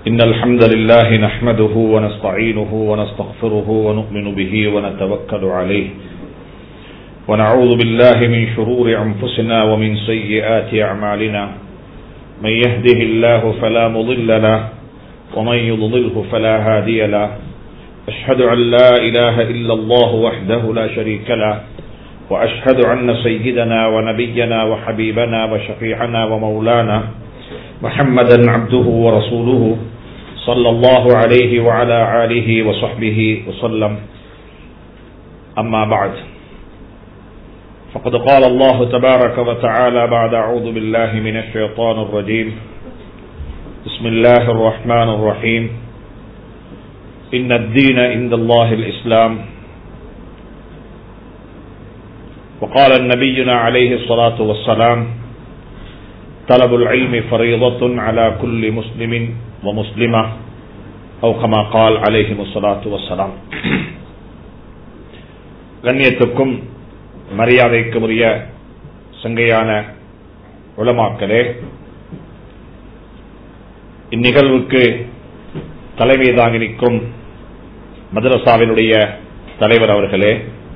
إن الحمد لله نحمده ونستعينه ونستغفره ونؤمن به ونتوكل عليه ونعوذ بالله من شرور أنفسنا ومن سيئات أعمالنا من يهده الله فلا مضل له ومن يضلله فلا هادي له أشهد أن لا إله إلا الله وحده لا شريك له وأشهد أن سيدنا ونبينا وحبيبنا وشفيعنا ومولانا محمدا عبده ورسوله صلى الله عليه وعلى آله وصحبه وسلم أما بعد فقد قال الله تبارك وتعالى بعد أعوذ بالله من الشيطان الرجيم بسم الله الرحمن الرحيم إن الدين عند الله الإسلام وقال النبينا عليه الصلاة والسلام طلب العلم فريضة على كل مسلم ومسلمة أو كما قال عليهم الصلاة والسلام கண்ணியத்துக்கும் மரியாதைக்கும் உரிய சங்கையான உளமாக்களே இந்நிகழ்வுக்கு தலைமை தாங்கி நிற்கும் மதரசாவினுடைய தலைவர் அவர்களே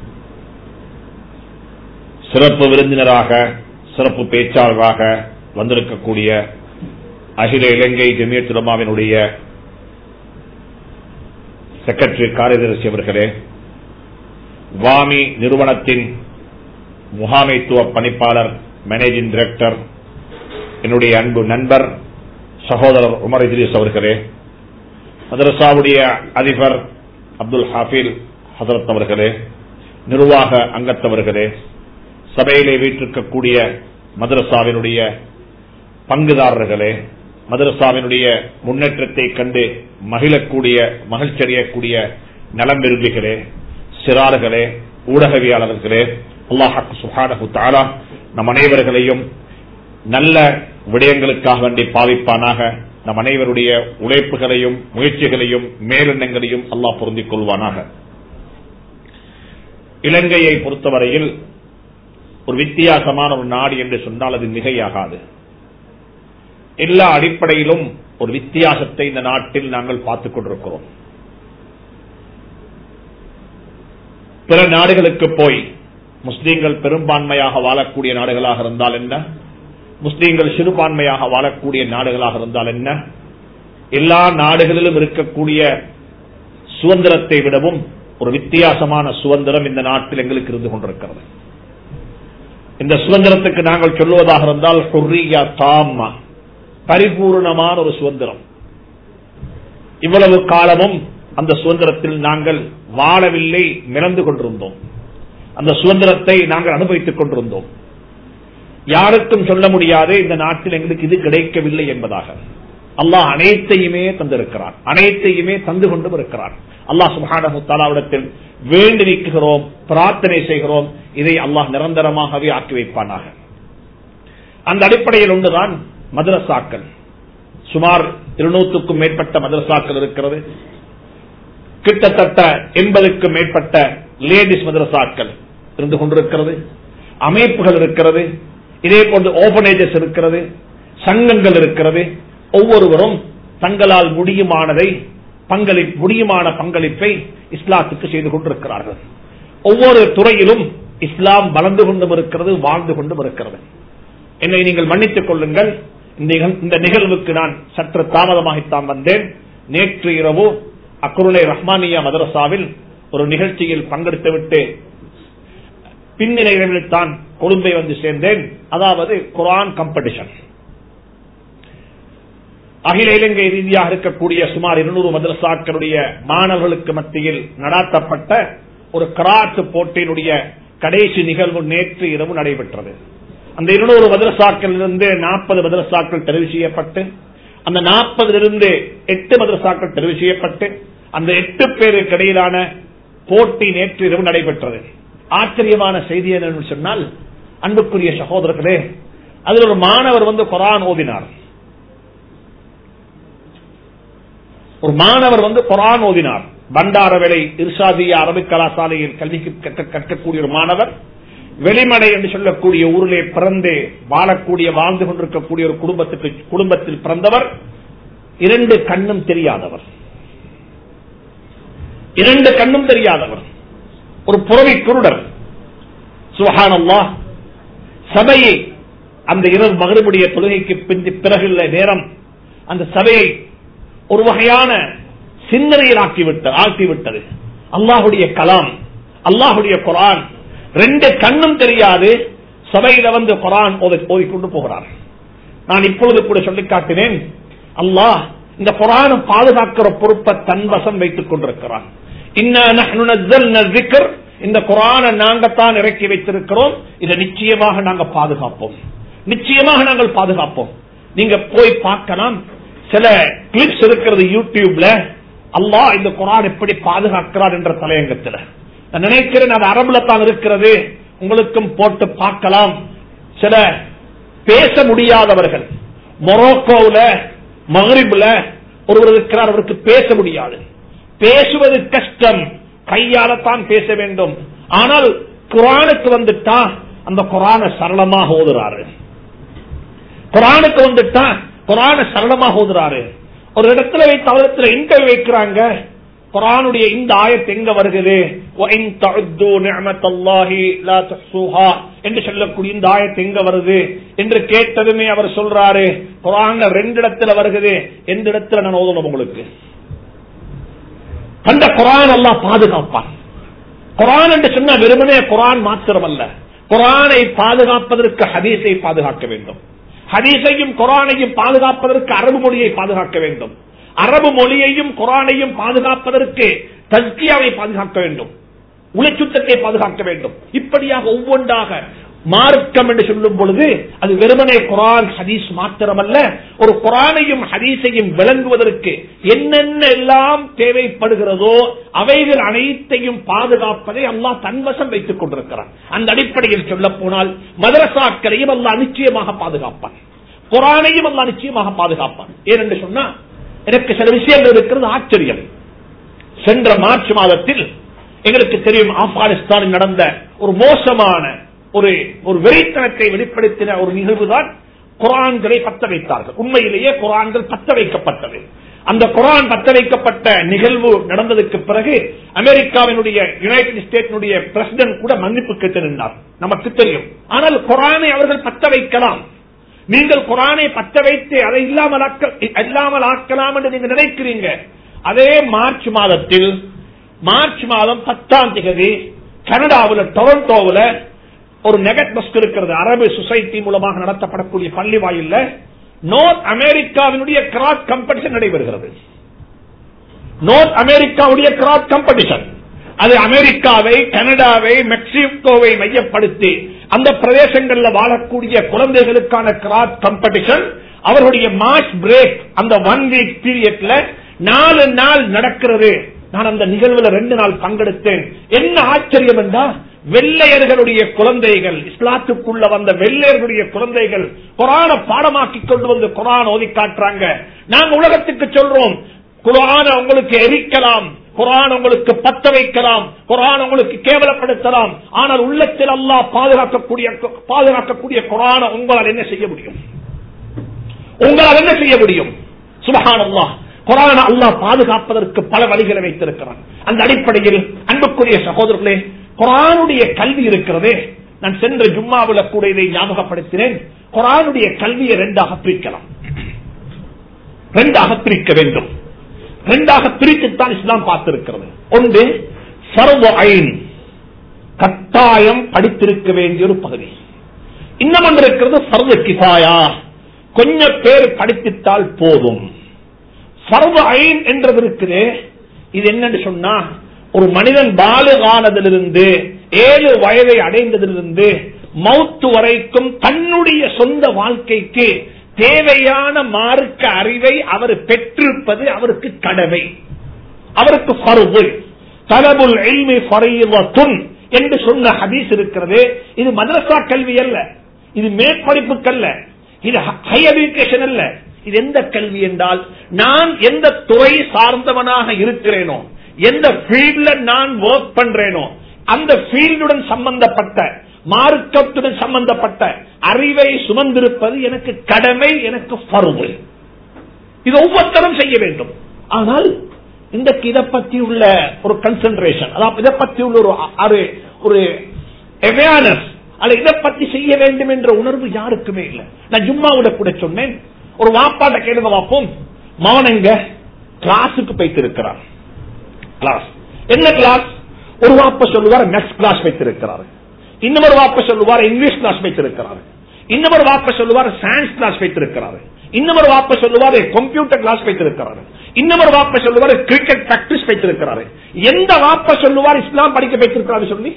சிறப்பு விருந்தினராக சிறப்பு பேச்சாளராக வந்திருக்கக்கூடிய அகில இலங்கை ஜமியத்துலமாவினுடைய செக்ரட்டரி காரியதர்சி அவர்களே வாமி நிறுவனத்தின் முகாமைத்துவ பணிப்பாளர் மேனேஜிங் டைரக்டர் என்னுடைய அன்பு நண்பர் சகோதரர் உமர் இத்ரீஸ் அவர்களே மதரசாவுடைய அதிபர் அப்துல் ஹாஃபில் ஹசரத் அவர்களே நிர்வாக அங்கத்தவர்களே சபையிலே வீற்றிருக்கக்கூடிய மதரசாவினுடைய பங்குதாரர்களே மதரசாவினுடைய முன்னேற்றத்தை கண்டு மகிழக்கூடிய மகிழ்ச்சியடையக்கூடிய நலம் விரும்பிகளே சிறார்களே ஊடகவியாளர்களே அல்லாஹாக்கு சுஹானு தாலா நம் அனைவர்களையும் நல்ல விடயங்களுக்காக வேண்டி பாவிப்பானாக நம் அனைவருடைய உழைப்புகளையும் முயற்சிகளையும் மேலெண்ணங்களையும் அல்லாஹ் பொருந்திக் கொள்வானாக இலங்கையை பொறுத்தவரையில் ஒரு வித்தியாசமான ஒரு நாடு என்று சொன்னால் அது மிகையாகாது எல்லா அடிப்படையிலும் ஒரு வித்தியாசத்தை இந்த நாட்டில் நாங்கள் பார்த்துக் கொண்டிருக்கிறோம் பிற நாடுகளுக்கு போய் முஸ்லீம்கள் பெரும்பான்மையாக வாழக்கூடிய நாடுகளாக இருந்தால் என்ன முஸ்லீம்கள் சிறுபான்மையாக வாழக்கூடிய நாடுகளாக இருந்தால் என்ன எல்லா நாடுகளிலும் இருக்கக்கூடிய சுதந்திரத்தை விடவும் ஒரு வித்தியாசமான சுதந்திரம் இந்த நாட்டில் எங்களுக்கு இருந்து கொண்டிருக்கிறது இந்த சுதந்திரத்துக்கு நாங்கள் சொல்லுவதாக இருந்தால் ஹுர்ரியா தாமா பரிபூர்ணமான ஒரு சுதந்திரம் இவ்வளவு காலமும் அந்த சுதந்திரத்தில் நாங்கள் வாழவில்லை மிளந்து கொண்டிருந்தோம் அந்த சுதந்திரத்தை நாங்கள் அனுபவித்துக் கொண்டிருந்தோம் யாருக்கும் சொல்ல முடியாது இந்த நாட்டில் எங்களுக்கு இது கிடைக்கவில்லை என்பதாக அல்லாஹ் அனைத்தையுமே தந்திருக்கிறார் அனைத்தையுமே தந்து கொண்டும் இருக்கிறார் அல்லாஹ் சுகானமுத்தாலாவிடத்தில் வேண்டி நிற்கிறோம் பிரார்த்தனை செய்கிறோம் இதை அல்லாஹ் நிரந்தரமாகவே ஆக்கி வைப்பானாக அந்த அடிப்படையில் ஒன்றுதான் மதரசாக்கள் சுமார் இருநூற்றுக்கும் மேற்பட்ட மதரசாக்கள் இருக்கிறது கிட்டத்தட்ட எண்பதுக்கும் மேற்பட்ட லேடிஸ் மதரசாக்கள் இருந்து கொண்டிருக்கிறது அமைப்புகள் இருக்கிறது இதே போன்று ஓபனேஜஸ் இருக்கிறது சங்கங்கள் இருக்கிறது ஒவ்வொருவரும் தங்களால் முடியுமானதை பங்களி முடியுமான பங்களிப்பை இஸ்லாத்துக்கு செய்து கொண்டிருக்கிறார்கள் ஒவ்வொரு துறையிலும் இஸ்லாம் வளர்ந்து கொண்டும் இருக்கிறது வாழ்ந்து கொண்டும் இருக்கிறது என்னை நீங்கள் மன்னித்துக் கொள்ளுங்கள் இந்த நிகழ்வுக்கு நான் சற்று தாமதமாகத்தான் வந்தேன் நேற்று இரவு அக்குருளை ரஹ்மானியா மதரசாவில் ஒரு நிகழ்ச்சியில் பங்கெடுத்துவிட்டு பின்னிலைகளில் தான் கொழும்பை வந்து சேர்ந்தேன் அதாவது குரான் காம்படிஷன் அகில இலங்கை ரீதியாக இருக்கக்கூடிய சுமார் இருநூறு மதரசாக்களுடைய மாணவர்களுக்கு மத்தியில் நடாத்தப்பட்ட ஒரு கராத்து போட்டியினுடைய கடைசி நிகழ்வு நேற்று இரவு நடைபெற்றது அந்த இருநூறு மதரசாக்களிலிருந்து நாற்பது மதரசாக்கள் தெரிவு செய்யப்பட்டு அந்த நாற்பதிலிருந்து எட்டு மதரசாக்கள் தெரிவு செய்யப்பட்டு அந்த எட்டு பேருக்கு இடையிலான போட்டி நேற்று இரவு நடைபெற்றது ஆச்சரியமான செய்தி என்னன்னு சொன்னால் அன்புக்குரிய சகோதரர்களே அதில் ஒரு மாணவர் வந்து குரான் ஓதினார் ஒரு மாணவர் வந்து குரான் ஓதினார் பண்டாரவேலை இர்ஷாதிய அரபிக் கலாசாலையில் கல்வி கற்கக்கூடிய ஒரு மாணவர் வெளிமடை என்று சொல்லக்கூடிய ஊரிலே பிறந்து வாழக்கூடிய வாழ்ந்து கொண்டிருக்கக்கூடிய ஒரு குடும்பத்துக்கு குடும்பத்தில் பிறந்தவர் இரண்டு கண்ணும் தெரியாதவர் இரண்டு கண்ணும் தெரியாதவர் ஒரு புறவி குருடர் சுஹானல்லா சபையை அந்த இரவு மகனுடைய தொழுகைக்கு பிந்தி பிறகுள்ள நேரம் அந்த சபையை ஒரு வகையான சிந்தனையில் ஆக்கிவிட்டது ஆக்கிவிட்டது அல்லாஹுடைய கலாம் அல்லாஹுடைய குரான் ரெண்டு கண்ணும் தெரியாது சபையில வந்து குரான் ஓதிக்கொண்டு போகிறார் நான் இப்பொழுது கூட சொல்லி காட்டினேன் அல்லாஹ் இந்த குரானை பாதுகாக்கிற பொறுப்பை தன் வசம் வைத்துக் கொண்டிருக்கிறான் இந்த குரானை நாங்கத்தான் இறக்கி வைத்திருக்கிறோம் இதை நிச்சயமாக நாங்கள் பாதுகாப்போம் நிச்சயமாக நாங்கள் பாதுகாப்போம் நீங்க போய் பார்க்கலாம் சில கிளிப்ஸ் இருக்கிறது யூடியூப்ல அல்லாஹ் இந்த குரான் எப்படி பாதுகாக்கிறார் என்ற தலையங்கத்தில் நான் நினைக்கிறேன் அது அரபுல தான் இருக்கிறது உங்களுக்கும் போட்டு பார்க்கலாம் சில பேச முடியாதவர்கள் மொரோக்கோவில் மகரிப்ல ஒருவர் இருக்கிறார் அவருக்கு பேச முடியாது பேசுவது கஷ்டம் கையாலத்தான் பேச வேண்டும் ஆனால் குரானுக்கு வந்துட்டா அந்த குரான சரளமாக ஓதுறாரு குரானுக்கு வந்துட்டா குரான சரளமாக ஓதுறாரு ஒரு இடத்துல வைத்து அவரத்துல இன்டர்வியூ வைக்கிறாங்க குரானுடைய இந்த ஆயத்து எங்க வருகிறது என்று சொல்லக்கூடிய இந்த ஆயத்து எங்க வருது என்று கேட்டதுமே அவர் சொல்றாரு குரான் ரெண்டு இடத்துல வருகிறது எந்த இடத்துல நான் ஓதணும் உங்களுக்கு அந்த குரான் எல்லாம் பாதுகாப்பான் குரான் என்று சொன்ன வெறுமனே குரான் மாத்திரமல்ல குரானை பாதுகாப்பதற்கு ஹதீஸை பாதுகாக்க வேண்டும் ஹதீஸையும் குரானையும் பாதுகாப்பதற்கு அரபு மொழியை பாதுகாக்க வேண்டும் அரபு மொழியையும் குரானையும் பாதுகாப்பதற்கு தஸ்கியாவை பாதுகாக்க வேண்டும் உழைச்சுத்தத்தை பாதுகாக்க வேண்டும் இப்படியாக ஒவ்வொன்றாக மார்க்கம் என்று சொல்லும் பொழுது அது வெறுமனே குரான் ஹதீஸ் மாத்திரமல்ல ஒரு குரானையும் ஹதீஸையும் விளங்குவதற்கு என்னென்ன எல்லாம் தேவைப்படுகிறதோ அவைகள் அனைத்தையும் பாதுகாப்பதை அல்லாஹ் தன்வசம் வைத்துக் கொண்டிருக்கிறான் அந்த அடிப்படையில் சொல்ல போனால் மதரசாக்களையும் அல்லாஹ் நிச்சயமாக பாதுகாப்பான் குரானையும் அல்லாஹ் நிச்சயமாக பாதுகாப்பான் ஏனென்று சொன்னா எனக்கு சில விஷயங்கள் இருக்கிறது ஆச்சரியம் சென்ற மார்ச் மாதத்தில் எங்களுக்கு தெரியும் ஆப்கானிஸ்தானில் நடந்த ஒரு மோசமான ஒரு ஒரு வெறித்தனத்தை வெளிப்படுத்தின ஒரு நிகழ்வு தான் குரான்களை பத்த வைத்தார்கள் உண்மையிலேயே குரான்கள் பத்த வைக்கப்பட்டது அந்த குரான் பத்த வைக்கப்பட்ட நிகழ்வு நடந்ததுக்கு பிறகு அமெரிக்காவினுடைய யுனைடெட் ஸ்டேட்டினுடைய பிரசிடன்ட் கூட மன்னிப்பு கேட்டு நின்றார் நமக்கு தெரியும் ஆனால் குரானை அவர்கள் பத்த வைக்கலாம் நீங்கள் குரானை பத்த வைத்து அதை இல்லாமல் இல்லாமல் ஆக்கலாம் என்று நீங்க நினைக்கிறீங்க அதே மார்ச் மாதத்தில் மார்ச் மாதம் பத்தாம் தேதி கனடாவில் டொரண்டோவில் ஒரு நெகட் பஸ்க் இருக்கிறது அரபு சொசைட்டி மூலமாக நடத்தப்படக்கூடிய பள்ளி வாயில நோர்த் அமெரிக்காவினுடைய கிராட் காம்படிஷன் நடைபெறுகிறது நோர்த் அமெரிக்காவுடைய கிராட் காம்படிஷன் அது அமெரிக்காவை கனடாவை மெக்சிகோவை மையப்படுத்தி அந்த பிரதேசங்களில் வாழக்கூடிய குழந்தைகளுக்கான கிராட் காம்படிஷன் அவர்களுடைய மார்ச் பிரேக் அந்த ஒன் வீக் பீரியட்ல நாலு நாள் நடக்கிறது நான் அந்த நிகழ்வுல ரெண்டு நாள் பங்கெடுத்தேன் என்ன ஆச்சரியம் என்றா வெள்ளையர்களுடைய குழந்தைகள் இஸ்லாத்துக்குள்ள வந்த வெள்ளையர்களுடைய குழந்தைகள் குரான பாடமாக்கி கொண்டு வந்து குரான் ஓதி காட்டுறாங்க நாங்க உலகத்துக்கு சொல்றோம் குரான உங்களுக்கு எரிக்கலாம் குரான் உங்களுக்கு பத்த வைக்கலாம் குரான் உங்களுக்கு கேவலப்படுத்தலாம் ஆனால் உள்ளத்தில் அல்லா பாதுகாக்கக்கூடிய பாதுகாக்கக்கூடிய குரான உங்களால் என்ன செய்ய முடியும் உங்களால் என்ன செய்ய முடியும் சுபகானல்லா குரான அல்லா பாதுகாப்பதற்கு பல வழிகளை வைத்திருக்கிறான் அந்த அடிப்படையில் அன்புக்குரிய சகோதரர்களே குரானுடைய கல்வி இருக்கிறதே நான் சென்ற ஜும்மாவில் கூட இதை ஞாபகப்படுத்தினேன் குரானுடைய கல்வியை ரெண்டாக பிரிக்கலாம் ரெண்டாக பிரிக்க வேண்டும் ரெண்டாக பிரித்துத்தான் இஸ்லாம் பார்த்திருக்கிறது ஒன்று சர்வ ஐன் கட்டாயம் படித்திருக்க வேண்டிய ஒரு பகுதி இன்னும் ஒன்று இருக்கிறது சர்வ கிசாயா கொஞ்சம் பேர் படித்துட்டால் போதும் சர்வ ஐன் என்றது இருக்குது இது என்னன்னு சொன்னா ஒரு மனிதன் பாலுகானதிலிருந்து ஏழு வயதை அடைந்ததிலிருந்து மவுத்து வரைக்கும் தன்னுடைய சொந்த வாழ்க்கைக்கு தேவையான மார்க்க அறிவை அவர் பெற்றிருப்பது அவருக்கு கடமை அவருக்கு பருவு தலபுல் எல்மி பறையுவத்துன் என்று சொன்ன ஹதீஸ் இருக்கிறது இது மதரசா கல்வி அல்ல இது மேற்படிப்புக்கல்ல இது ஹையர் எஜுகேஷன் அல்ல இது எந்த கல்வி என்றால் நான் எந்த துறை சார்ந்தவனாக இருக்கிறேனோ எந்த ஃபீல்ட்ல நான் ஒர்க் பண்றேனோ அந்த ஃபீல்டுடன் சம்பந்தப்பட்ட மார்க்கத்துடன் சம்பந்தப்பட்ட அறிவை சுமந்திருப்பது எனக்கு கடமை எனக்கு பருவு இது ஒவ்வொருத்தரும் செய்ய வேண்டும் ஆனால் இன்றைக்கு இதை பற்றி உள்ள ஒரு கன்சென்ட்ரேஷன் அதாவது இதை பற்றி உள்ள ஒரு ஒரு- ஒரு அவேர்னஸ் அல்ல இதை பற்றி செய்ய வேண்டும் என்ற உணர்வு யாருக்குமே இல்லை நான் ஜும்மாவோட கூட சொன்னேன் ஒரு வாப்பாட்ட கேளுங்க பார்ப்போம் மவன் எங்க கிளாஸுக்கு போய்த்து இருக்கிறார் கிளாஸ் என்ன கிளாஸ் ஒரு வாப்ப சொல்லுவார் மேத்ஸ் கிளாஸ் வைத்திருக்கிறார் இன்னொரு வாப்ப சொல்லுவார் இங்கிலீஷ் கிளாஸ் வைத்திருக்கிறார் இன்னொரு வாப்ப சொல்லுவார் சயின்ஸ் கிளாஸ் வைத்திருக்கிறார் இன்னொரு வாப்ப சொல்லுவார் கம்ப்யூட்டர் கிளாஸ் வைத்திருக்கிறார் இன்னொரு வாப்ப சொல்லுவார் கிரிக்கெட் பிராக்டிஸ் வைத்திருக்கிறார் எந்த வாப்ப சொல்லுவார் இஸ்லாம் படிக்க வைத்திருக்கிறாரு சொல்லி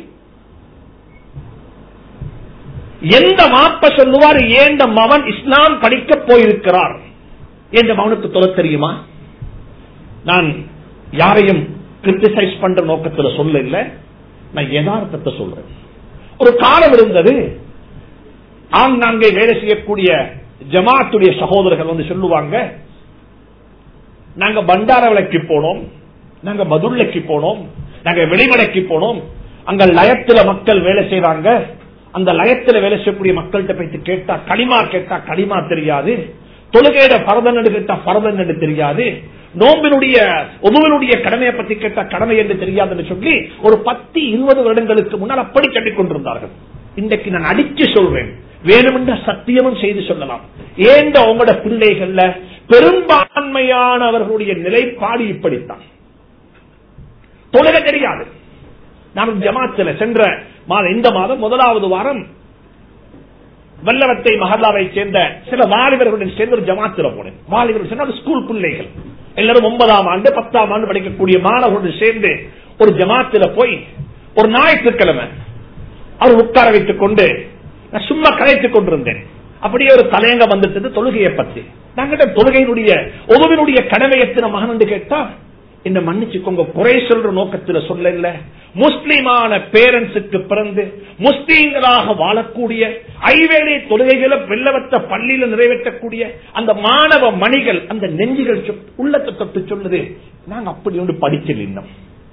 எந்த வாப்ப சொல்லுவார் ஏந்த மவன் இஸ்லாம் படிக்க போயிருக்கிறார் என்ற மவனுக்கு தொலை தெரியுமா நான் யாரையும் கிரிட்டிசைஸ் பண்ற நோக்கத்தில் சொல்ல இல்ல நான் யதார்த்தத்தை சொல்றேன் ஒரு காலம் இருந்தது ஆங்காங்கே வேலை செய்யக்கூடிய ஜமாத்துடைய சகோதரர்கள் வந்து சொல்லுவாங்க நாங்க பண்டார விலைக்கு போனோம் நாங்க மதுரைக்கு போனோம் நாங்க வெளிமலைக்கு போனோம் அங்க லயத்துல மக்கள் வேலை செய்றாங்க அந்த லயத்துல வேலை செய்யக்கூடிய மக்கள்கிட்ட போயிட்டு கேட்டா களிமா கேட்டா களிமா தெரியாது தொழுகையிட பரதன் கேட்டா பரதன் என்று தெரியாது நோம்பினுடைய உதவனுடைய கடமையை பத்தி கேட்டா கடமை என்று தெரியாதுன்னு சொல்லி ஒரு பத்து இருபது வருடங்களுக்கு முன்னால் அப்படி கட்டிக் கொண்டிருந்தார்கள் இன்றைக்கு நான் அடிச்சு சொல்றேன் வேணுமென்ற சத்தியமும் செய்து சொல்லலாம் ஏண்ட உங்களோட பிள்ளைகள்ல பெரும்பான்மையானவர்களுடைய நிலைப்பாடு இப்படித்தான் தொழுகை தெரியாது நான் ஜமாத்துல சென்ற மாதம் இந்த மாதம் முதலாவது வாரம் வல்லவத்தை மஹல்லாவை சேர்ந்த சில வாலிபர்களுடன் சேர்ந்து ஒரு ஜமாத்துல போனேன் வாலிபர்கள் சேர்ந்த ஒரு ஸ்கூல் பிள்ளைகள் எல்லாரும் ஒன்பதாம் ஆண்டு பத்தாம் ஆண்டு படிக்கக்கூடிய மாணவர்களுடன் சேர்ந்து ஒரு ஜமாத்துல போய் ஒரு ஞாயிற்றுக்கிழமை அவர் உட்கார வைத்துக் கொண்டு நான் சும்மா கலைத்துக் கொண்டிருந்தேன் அப்படியே ஒரு தலையங்க வந்துட்டது தொழுகையை பத்தி நாங்கிட்ட தொழுகையினுடைய ஒவ்வொருடைய கடமை எத்தனை மகன் என்று கேட்டா என்ன மன்னிச்சுக்கோங்க குறை சொல்ற நோக்கத்தில் சொல்ல இல்ல முஸ்லிமான பேரண்ட்ஸுக்கு பிறந்து முஸ்லீம்களாக வாழக்கூடிய ஐவேளை தொழுகைகளை வெள்ளவத்த பள்ளியில நிறைவேற்றக்கூடிய அந்த மாணவ மணிகள் அந்த நெஞ்சுகள் சொ- உள்ளத்தை தொட்டு சொல்லுது நாங்க அப்படி ஒன்று படிக்கல இன்னும்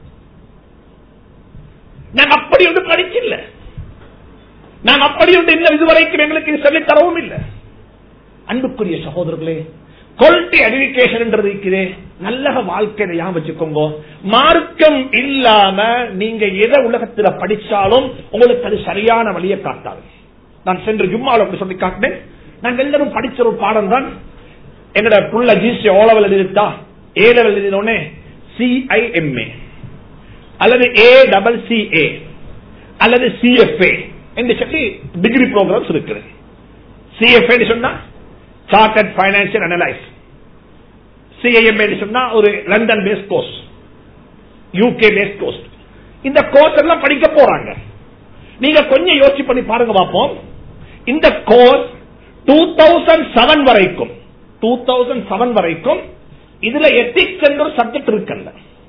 நாங்க அப்படி ஒன்று படிக்கல நாங்க அப்படி ஒன்று இன்னும் இதுவரைக்கும் எங்களுக்கு இது சொல்லித் தரவும் இல்லை அன்புக்குரிய சகோதரர்களே குவாலிட்டி எஜுகேஷன் இருக்கிறே நல்ல வாழ்க்கையை ஞாபகம் வச்சுக்கோங்க மார்க்கம் இல்லாம நீங்க எதை உலகத்துல படிச்சாலும் உங்களுக்கு அது சரியான வழியை காட்டாது நான் சென்று ஜும்மாவில் அப்படி சொல்லி காட்டினேன் நாங்க எல்லாரும் படிச்ச ஒரு பாடம் தான் எங்கட புள்ள G C O level A level எழுதினோடனே சிஐஎம்ஏ அல்லது ஏ டபுள் சிஏ அல்லது சிஎஃப்ஏ என்று சொல்லி டிகிரி ப்ரோக்ராம்ஸ் இருக்குது சிஎஃப்ஏ சொன்னா சார்ட்டர்ட் பைனான்சியல் அனலைஸ் சிஐஎம் சொன்னா ஒரு London base course UK base course இந்த கோர்ஸ் எல்லாம் படிக்க போறாங்க நீங்க கொஞ்சம் யோசிச்சு பண்ணி பாருங்க பார்ப்போம் இந்த கோர்ஸ் டூ தௌசண்ட் செவன் வரைக்கும் டூ தௌசண்ட் செவன் வரைக்கும் இதுல எத்திக்ஸ் என்ற ஒரு சப்ஜெக்ட் இருக்கல்ல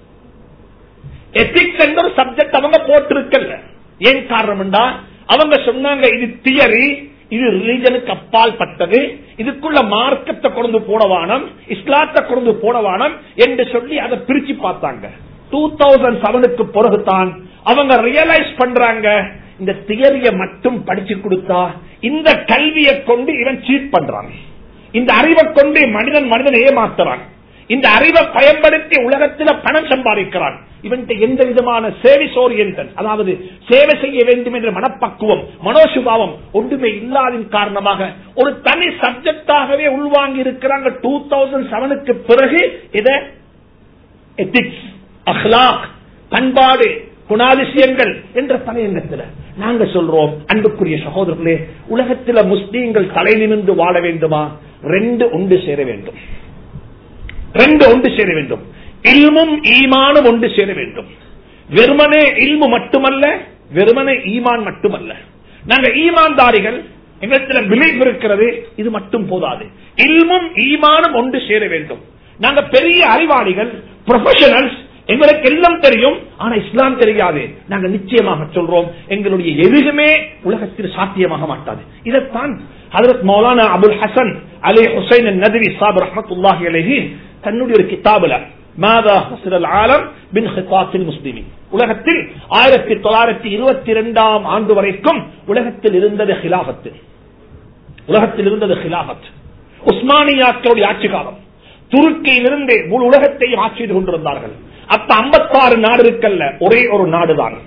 எத்திக்ஸ் என்ற ஒரு சப்ஜெக்ட் அவங்க போட்டிருக்கல்ல ஏன் காரணம்டா அவங்க சொன்னாங்க இது தியரி இது ரிலிஜனுக்கு அப்பால் பட்டது இதுக்குள்ள மார்க்கத்தை கொண்டு போடவானம் இஸ்லாத்தை கொண்டு போடவானம் என்று சொல்லி அதை பிரிச்சு பார்த்தாங்க டூ தௌசண்ட் செவனுக்கு பிறகுதான் அவங்க ரியலைஸ் பண்றாங்க இந்த தியரிய மட்டும் படிச்சு கொடுத்தா இந்த கல்வியை கொண்டு இவன் சீட் பண்றான் இந்த அறிவை கொண்டு மனிதன் மனிதன் ஏமாத்துறான் இந்த அறிவை பயன்படுத்தி உலகத்தில் பணம் சம்பாதிக்கிறான் இவன்கிட்ட எந்த விதமான சேவிஸ் ஓரியன்டல் அதாவது சேவை செய்ய வேண்டும் என்ற மனப்பக்குவம் மனோசுபாவம் ஒன்றுமே இல்லாதின் காரணமாக ஒரு தனி சப்ஜெக்டாகவே உள்வாங்கி இருக்கிறாங்க டூ தௌசண்ட் செவனுக்கு பிறகு இத எத்திக்ஸ் அஹ்லாக் பண்பாடு குணாதிசயங்கள் என்ற தலையங்கத்தில் நாங்க சொல்றோம் அன்புக்குரிய சகோதரர்களே உலகத்தில் முஸ்லீம்கள் தலை நிமிர்ந்து வாழ வேண்டுமா ரெண்டு ஒன்று சேர வேண்டும் ரெண்டு ஒன்று சேர வேண்டும் இல்மும் ஈமானும் ஒன்று சேர வேண்டும் வெறுமனே இல்மு மட்டுமல்ல வெறுமனே ஈமான் மட்டுமல்ல நாங்க ஈமான்தாரிகள் எங்களிடத்துல பிலீஃப் இருக்கிறது இது மட்டும் போதாது இல்மும் ஈமானும் ஒன்று சேர வேண்டும் நாங்க பெரிய அறிவாளிகள் ப்ரொஃபஷனல்ஸ் எங்களுக்கு எல்லாம் தெரியும் ஆனா இஸ்லாம் தெரியாது நாங்க நிச்சயமாக சொல்றோம் எங்களுடைய எதுவுமே உலகத்தில் சாத்தியமாக மாட்டாது இதைத்தான் ஹதரத் மௌலானா அபுல் ஹசன் அலி ஹுசைன் நதவி சாப் ரஹமத்துல்லாஹி அலைஹி தன்னுடைய ஒரு கிதாபுல மாதா ஹசரல் ஆலம் பின் ஹிதாத்தில் முஸ்லிமின் உலகத்தில் ஆயிரத்தி தொள்ளாயிரத்தி இருபத்தி இரண்டாம் ஆண்டு வரைக்கும் உலகத்தில் இருந்தது ஹிலாபத்து உலகத்தில் இருந்தது ஹிலாபத் உஸ்மானியாக்களுடைய ஆட்சி காலம் துருக்கியிலிருந்து முழு உலகத்தையும் ஆட்சி செய்து கொண்டிருந்தார்கள் அப்ப 56 நாடு இருக்கல்ல ஒரே ஒரு நாடுதான்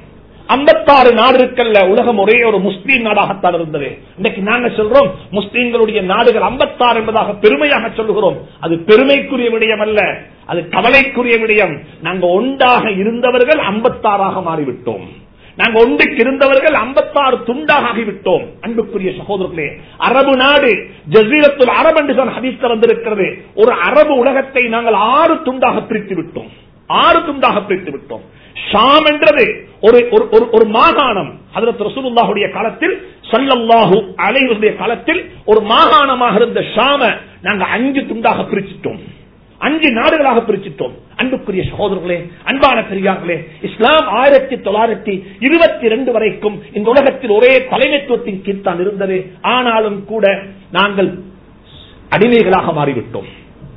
56 நாடு இருக்கல்ல உலகம் ஒரே ஒரு முஸ்லீம் நாடாகத்தான் இருந்தது இன்னைக்கு நாங்க சொல்றோம் முஸ்லீம்களுடைய நாடுகள் 56 என்பதாக பெருமையாக சொல்லுகிறோம் அது பெருமைக்குரிய விடயம் அல்ல அது கவலைக்குரிய விடயம் நாங்க ஒன்றாக இருந்தவர்கள் 56ஆக மாறிவிட்டோம் நாங்க ஒன்றுக்கு இருந்தவர்கள் 56 துண்டாக ஆகிவிட்டோம் அன்புக்குரிய சகோதரர்களே அரபு நாடு ஜசீரத்துல் அரபு என்று தான் ஹதீஸ்ல வந்திருக்கிறது ஒரு அரபு உலகத்தை நாங்கள் ஆறு துண்டாக பிரித்து விட்டோம் ஆறு துண்டாக பிரித்து விட்டோம் ஷாம் என்றது ஒரு ஒரு- ஒரு- ஒரு மாகாணம் ஹதரத் ரசூலுல்லாஹுடைய காலத்தில் ஸல்லல்லாஹு அலைஹி வஸல்லம் காலத்தில் ஒரு மாகாணமாக இருந்த ஷாம நாங்க அஞ்சு துண்டாக பிரிச்சிட்டோம் அஞ்சு நாடுகளாக பிரிச்சிட்டோம் அன்புக்குரிய சகோதரர்களே அன்பான பெரியார்களே இஸ்லாம் ஆயிரத்தி தொள்ளாயிரத்தி இருபத்தி ரெண்டு வரைக்கும் இந்த உலகத்தில் ஒரே தலைமைத்துவத்தின் கீழ் தான் இருந்தது ஆனாலும் கூட நாங்கள் அடிமைகளாக மாறிவிட்டோம்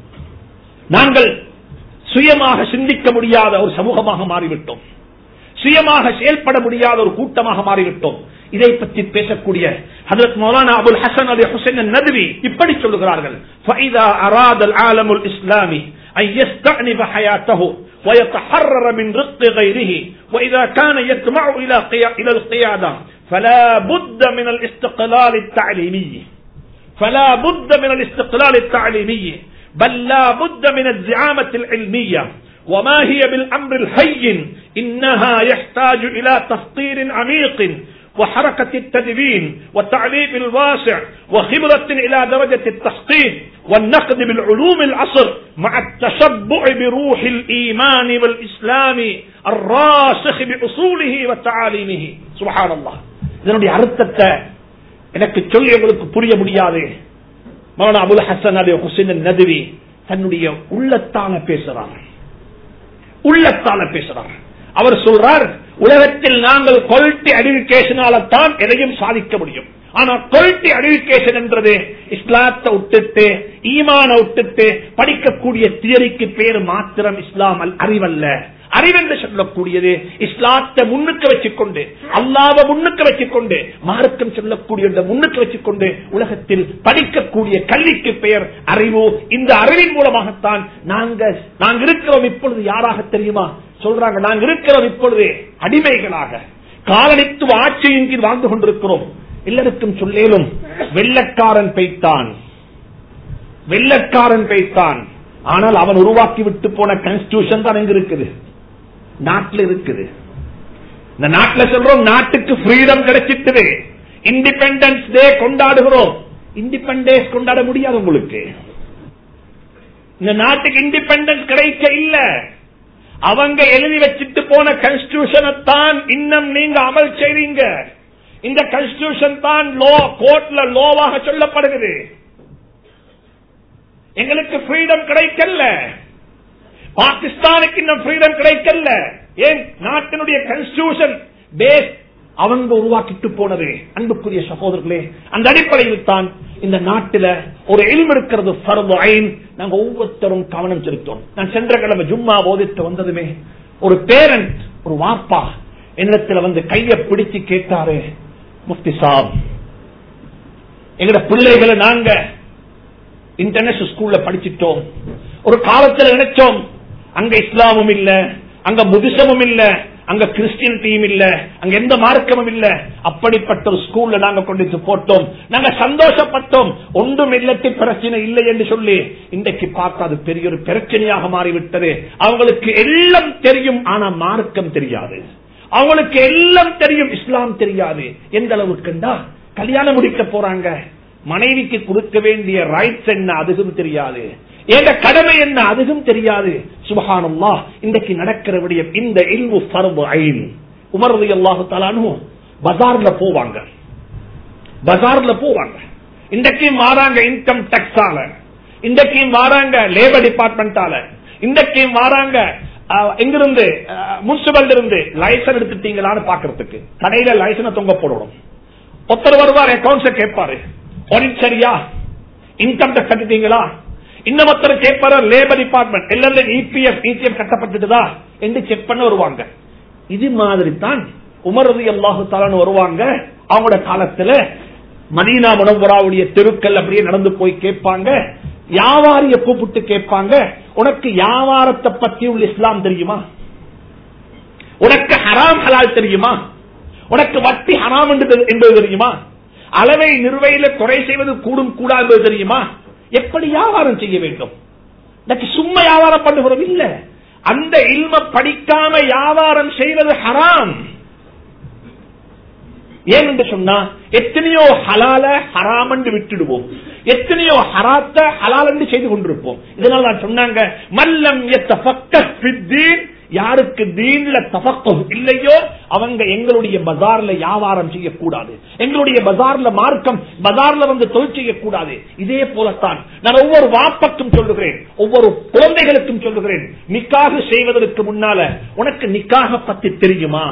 நாங்கள் சுயமாக சிந்திக்க முடியாத ஒரு சமூகமாக மாறிவிட்டோம் சுயமாக செயல்பட முடியாத ஒரு கூட்டமாக மாறிவிட்டோம் இதை பற்றி பேசக்கூடிய ஹதரத் மௌலானா அபுல் ஹசன் அலி ஹுசைன் நதுவி இப்படி சொல்லுகிறார்கள் فَإِذَا أَرَادَ الْعَالَمُ الْإِسْلَامِ أَنْ يَسْتَأْنِفَ حَيَاتَهُ وَيَتَحَرَّرَ مِنْ رِقِّ غَيْرِهِ وَإِذَا كَانَ يَطْمَعُ إِلى قيا- إلى القيادة فلا بد من الاستقلال التعليمي فلا بد من الاستقلال التعليمي بل لا بد من الزعامة العلمية وما هي بالأمر الهين إنها يحتاج إلى تفطير عميق وحركة التدبين والتعليم الواسع وخبرة إلى درجة التحقيق والنقد بالعلوم العصر مع التشبع بروح الإيمان والإسلام الراسخ بأصوله وتعاليمه سبحان الله இதனுடைய அர்த்தத்தை எனக்கு சொல்லி உங்களுக்கு புரிய முடியாது மௌலானா அபுல் ஹசன் அலி ஹுசைன் நதுவி தன்னுடைய உள்ளத்தால பேசுறார் உள்ளத்தால பேசுறார் அவர் சொல்றார் உலகத்தில் நாங்கள் குவாலிட்டி அடிவிகேஷனால தான் எதையும் சாதிக்க முடியும் ஆனா குவாலிட்டி அடிவிகேஷன் என்றது இஸ்லாத்தை விட்டுட்டு ஈமான விட்டுட்டு படிக்கக்கூடிய தியரிக்கு பேர் மாத்திரம் இஸ்லாம் அல்- அறிவல்ல அறிவென்று சொல்லக்கூடியது இஸ்லாத்தை முன்னுக்கு வச்சுக்கொண்டு அல்லாவை முன்னுக்கு வச்சுக்கொண்டு மார்க்கம் சொல்லக்கூடிய முன்னுக்கு வச்சுக்கொண்டு உலகத்தில் படிக்கக்கூடிய கல்விக்கு பெயர் அறிவு இந்த அறிவின் மூலமாகத்தான் நாங்க நாங்க இருக்கிறோம் இப்பொழுது யாராக தெரியுமா சொல்றாங்க நாங்க இருக்கிறோம் இப்பொழுது அடிமைகளாக காலனித்துவ ஆட்சியின் கீழ் வாழ்ந்து கொண்டிருக்கிறோம் எல்லாருக்கும் சொல்லேலும் வெள்ளக்காரன் பெய்தான் வெள்ளக்காரன் பெய்தான் ஆனால் அவன் உருவாக்கி விட்டு போன கான்ஸ்டியூஷன் தான் எங்க இருக்குது நாட்டில் இருக்குது இந்த நாட்டில் சொல்றோம் நாட்டுக்கு ஃப்ரீடம் கிடைச்சிட்டு இண்டிபெண்டன்ஸ் டே கொண்டாடுகிறோம் இண்டிபெண்டன்ஸ் கொண்டாட முடியாது உங்களுக்கு இந்த நாட்டுக்கு இண்டிபெண்டன்ஸ் கிடைக்க இல்ல அவங்க எழுதி வச்சிட்டு போன கான்ஸ்டியூஷனை தான் இன்னும் நீங்க அமல் செய்றீங்க இந்த கான்ஸ்டியூஷன் தான் லோ கோர்ட்ல லோவாக சொல்லப்படுகிறது எங்களுக்கு ஃப்ரீடம் கிடைக்கல பாகிஸ்தானுக்கு இன்னும் ஃப்ரீடம் கிடைக்கல ஏன் நாட்டினுடைய கான்ஸ்டியூஷன் பேஸ் அவங்க உருவாக்கிட்டு போனது அன்புக்குரிய சகோதரர்களே அந்த அடிப்படையில் தான் இந்த நாட்டில ஒரு எளிம் இருக்கிறது ஃபர்து ஐன் நாங்க ஒவ்வொருத்தரும் கவனம் செலுத்தோம் நான் சென்ற கிழமை ஜும்மா போதித்து வந்ததுமே ஒரு பேரண்ட் ஒரு வாப்பா என்னிடத்துல வந்து கைய பிடிச்சு கேட்டாரு முஃப்தி சாப் எங்கட பிள்ளைகளை நாங்க இன்டர்நேஷனல் ஸ்கூல்ல படிச்சிட்டோம் ஒரு காலத்துல நினைச்சோம் அங்க இஸ்லாமும் இல்ல அங்க புதிசமும் இல்ல அங்க கிறிஸ்டியனிட்டியும் இல்ல அங்க எந்த மார்க்கமும் இல்ல அப்படிப்பட்ட ஒரு ஸ்கூல்ல நாங்க கொண்டு போட்டோம் நாங்க சந்தோஷப்பட்டோம் ஒன்றும் இல்லத்தி பிரச்சனை இல்லை என்று சொல்லி இன்றைக்கு பார்த்தா அது பெரிய ஒரு பிரச்சனையாக மாறிவிட்டது அவங்களுக்கு எல்லாம் தெரியும் ஆனா மார்க்கம் தெரியாது அவங்களுக்கு எல்லாம் தெரியும் இஸ்லாம் தெரியாது எந்த அளவுக்குண்டா கல்யாணம் முடிக்க போறாங்க மனைவிக்கு கொடுக்க வேண்டிய ரைட்ஸ் என்ன அதுவும் தெரியாது எங்க கடமை என்ன அதுவும் தெரியாது சுபஹானல்லா இன்றைக்கு நடக்கிற விடயம் இந்த இல்மு ஃபர்து ஐன் உமர் ரலியல்லாஹு தஆலானு பஜார்ல போவாங்க பஜார்ல போவாங்க இன்றைக்கும் மாறாங்க இன்கம் டாக்ஸால இன்றைக்கும் மாறாங்க லேபர் டிபார்ட்மெண்டால இன்றைக்கும் மாறாங்க அஹ், எங்கிருந்து முனிசிபல் இருந்து லைசன் எடுத்துட்டீங்களான்னு பாக்குறதுக்கு கடையில லைசனை தொங்க போடணும் ஒருத்தர் வருவார் அக்கௌண்ட்ஸ் கேட்பாரு ஆடிட் சரியா இன்கம் டேக்ஸ் கட்டிட்டீங்களா இன்னமொத்தர் கேட்பாரு லேபர் டிபார்ட்மெண்ட் எல்லாரும் இபிஎஃப் இபிஎஃப் கட்டப்பட்டுதா என்று செக் பண்ண வருவாங்க இது மாதிரி தான் உமரது அல்லாஹு தாலான்னு வருவாங்க அவங்களோட காலத்துல மதீனா முனவராவுடைய தெருக்கள் அப்படியே நடந்து போய் கேட்பாங்க வியாபாரிய கூப்பிட்டு கேட்பாங்க உனக்கு வியாபாரத்தை பத்தி உள்ள இஸ்லாம் தெரியுமா உனக்கு ஹராம் ஹலால் தெரியுமா உனக்கு வட்டி ஹராம் என்று- என்பது தெரியுமா அளவை நிறுவையில குறை செய்வது கூடும் கூடா என்பது தெரியுமா எப்படி வியாபாரம் செய்ய வேண்டும் இன்னைக்கு சும்மா வியாபாரம் பண்ணுகிறோம் இல்ல அந்த இல்ம படிக்காம வியாபாரம் செய்வது ஹராம் ஏன் என்று சொன்னா எத்தனையோ ஹலால ஹராம் என்று விட்டுடுவோம் எத்தனையோ ஹராத்த ஹலால் என்று செய்து கொண்டிருப்போம் இதனால நான் சொன்னாங்க மல்லம் எத்தஃபக்கஹ் ஃபித்தீன், யாருக்கு தீன்ல தபக்கம் இல்லையோ அவங்க எங்களுடைய பஜார்ல வியாபாரம் செய்யக்கூடாது எங்களுடைய பஜார்ல மார்க்கம் பஜார்ல வந்து தொழில் செய்யக்கூடாது இதே போலத்தான் நான் ஒவ்வொரு வாப்பக்கும் சொல்லுகிறேன் ஒவ்வொரு குழந்தைகளுக்கும் சொல்லுகிறேன் நிக்காக செய்வதற்கு முன்னால உனக்கு நிக்காக பத்தி தெரியுமா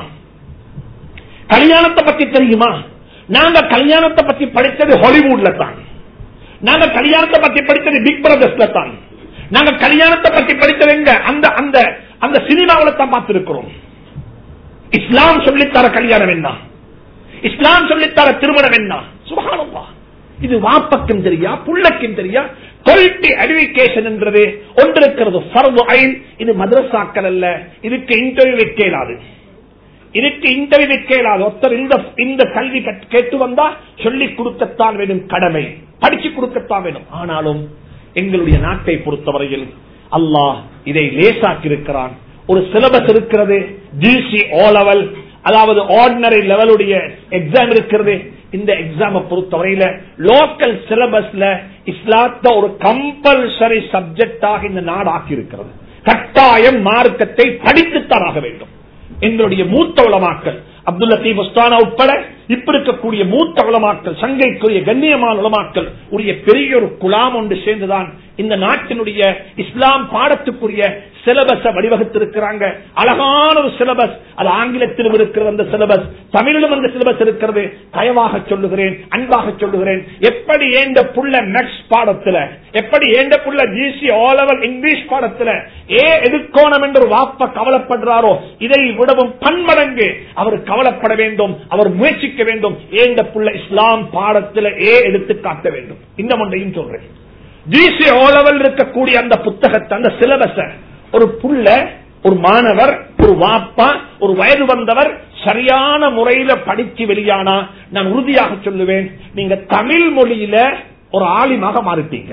கல்யாணத்தை பத்தி தெரியுமா நாங்க கல்யாணத்தை பத்தி படித்தது ஹாலிவுட்ல தான் நாங்க கல்யாணத்தை பத்தி படித்தது பிக் பிரதர்ஸ்ல தான் நாங்க கல்யாணத்தை பத்தி படித்தது எங்க அந்த அந்த அந்த சினிமாவில தான் பார்த்திருக்கிறோம் இஸ்லாம் சொல்லித்தர கல்யாணம் என்ன இஸ்லாம் சொல்லித்தர திருமணம் என்ன சுபகானம்மா இது வாப்பக்கும் தெரியா புள்ளக்கும் தெரியா குவாலிட்டி எஜுகேஷன் என்றது ஒன்று இருக்கிறது ஃபர்வு ஐன் இது மதரசாக்கள் அல்ல இதுக்கு இன்டர்வியூ வைக்க இயலாது இதுக்கு இன்டர்வியூ வைக்க இயலாது ஒருத்தர் இந்த இந்த கல்வி கற்று- கேட்டு வந்தா சொல்லி கொடுக்கத்தான் வேணும் கடமை படிச்சு கொடுக்கத்தான் வேணும் ஆனாலும் எங்களுடைய நாட்டை பொறுத்தவரையில் அல்லாஹ் இதை லேசாக்கி இருக்கிறான் ஒரு சிலபஸ் இருக்கிறது G C O level ordinary லெவலுடைய எக்ஸாம் இருக்கிறது இந்த எக்ஸாமை பொறுத்தவரையில லோக்கல் சிலபஸ்ல இஸ்லாத்த ஒரு கம்பல்சரி சப்ஜெக்டாக இந்த நாடு ஆக்கி இருக்கிறது கட்டாயம் மார்க்கத்தை படித்துத்தான் ஆக வேண்டும் எங்களுடைய மூத்த உலமாக்கள் அப்துல் லத்தீப் உஸ்தானா உட்பட இப்ப இருக்கக்கூடிய மூத்த உலமாக்கள் சங்கைக்குரிய கண்ணியமான உலமாக்கள் உரிய பெரிய ஒரு குலாம் ஒன்று சேர்ந்துதான் இந்த நாட்டினுடைய இஸ்லாம் பாடத்துக்குரிய சிலபஸ வடிவகுத்திருக்கிறாங்க அழகான ஒரு சிலபஸ் அது ஆங்கிலத்திலும் இருக்கிறது அந்த சிலபஸ் தமிழிலும் அந்த சிலபஸ் இருக்கிறது தயவாக சொல்லுகிறேன் அன்பாக சொல்லுகிறேன் எப்படி ஏண்ட புள்ள மேக்ஸ் பாடத்துல எப்படி ஏண்ட புள்ள ஜிசி ஓலவல் இங்கிலீஷ் பாடத்துல ஏ எதிர்கோணம் என்று ஒரு வாப்ப கவலைப்படுறாரோ இதை விடவும் பன்மடங்கு அவர் கவலைப்பட வேண்டும் அவர் முயற்சிக்க வேண்டும் ஏண்ட புள்ள இஸ்லாம் பாடத்துல ஏ எடுத்து காட்ட வேண்டும் இந்த ஒன்றையும் சொல்றேன் ஜிசி ஓலவல் இருக்கக்கூடிய அந்த புத்தகத்தை அந்த சிலபஸ ஒரு புள்ள ஒரு மாணவர் ஒரு வாப்பா ஒரு வயது வந்தவர் சரியான முறையில படிச்சு வெளியானா நான் உறுதியாக சொல்லுவேன் நீங்க தமிழ் மொழியில ஒரு ஆலிமாக மாறிட்டீங்க